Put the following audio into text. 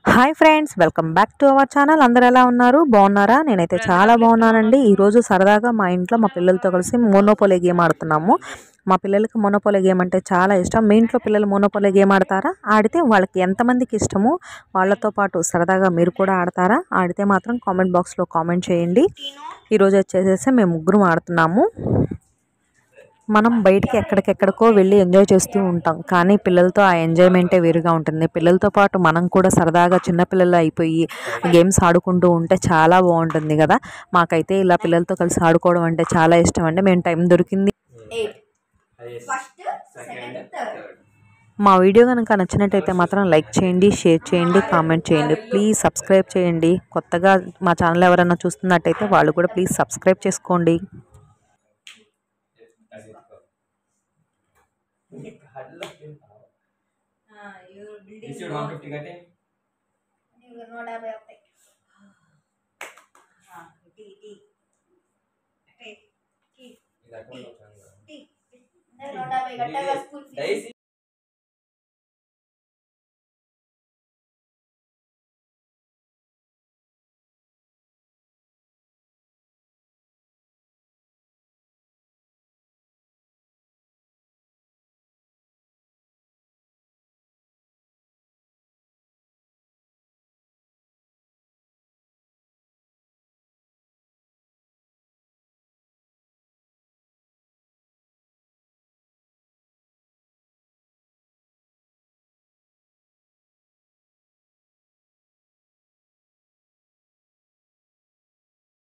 Hi friends welcome back to our channel అందరు ఎలా ఉన్నారు బాగున్నారా నేనైతే చాలా బాగున్నానండి ఈరోజు సరదాగా మా ఇంట్లో మా పిల్లలతో కలిసి మోనోపోలే గేమ్ ఆడుతున్నాము మా పిల్లలకి మోనోపోలే గేమ్ అంటే చాలా ఇష్టం మీ ఇంట్లో పిల్లలు మోనోపోలే గేమ్ ఆడతారా ఆడితే వాళ్ళకి ఎంతమందికి ఇష్టమో వాళ్ళతో పాటు సరదాగా మీరు కూడా ఆడతారా ఆడితే మాత్రం కామెంట్ బాక్స్లో కామెంట్ చేయండి ఈరోజు వచ్చేసేసి మేము ముగ్గురం ఆడుతున్నాము మనం బయటికి ఎక్కడికెక్కడికో వెళ్ళి ఎంజాయ్ చేస్తూ ఉంటాం కానీ పిల్లలతో ఆ ఎంజాయ్మెంటే వేరుగా ఉంటుంది పిల్లలతో పాటు మనం కూడా సరదాగా చిన్నపిల్లలు అయిపోయి గేమ్స్ ఆడుకుంటూ ఉంటే చాలా బాగుంటుంది కదా మాకైతే ఇలా పిల్లలతో కలిసి ఆడుకోవడం అంటే చాలా ఇష్టం అండి మేము టైం దొరికింది ఎయిట్ ఫస్ట్ సెకండ్ థర్డ్ మా వీడియో కనుక నచ్చినట్టయితే మాత్రం లైక్ చేయండి షేర్ చేయండి కామెంట్ చేయండి ప్లీజ్ సబ్స్క్రైబ్ చేయండి కొత్తగా మా ఛానల్ ఎవరైనా చూస్తున్నట్టయితే వాళ్ళు కూడా ప్లీజ్ సబ్స్క్రైబ్ చేసుకోండి బిల్డింగ్ వన్ ఫిఫ్టీ కట్టే నూట యాభై వస్తాయి టీ టీ టీ టీ ఇది అకౌంట్ లో వచ్చాను కదా. టీ నూట యాభై కట్టాగా స్కూల్ ఫీజు డైసీ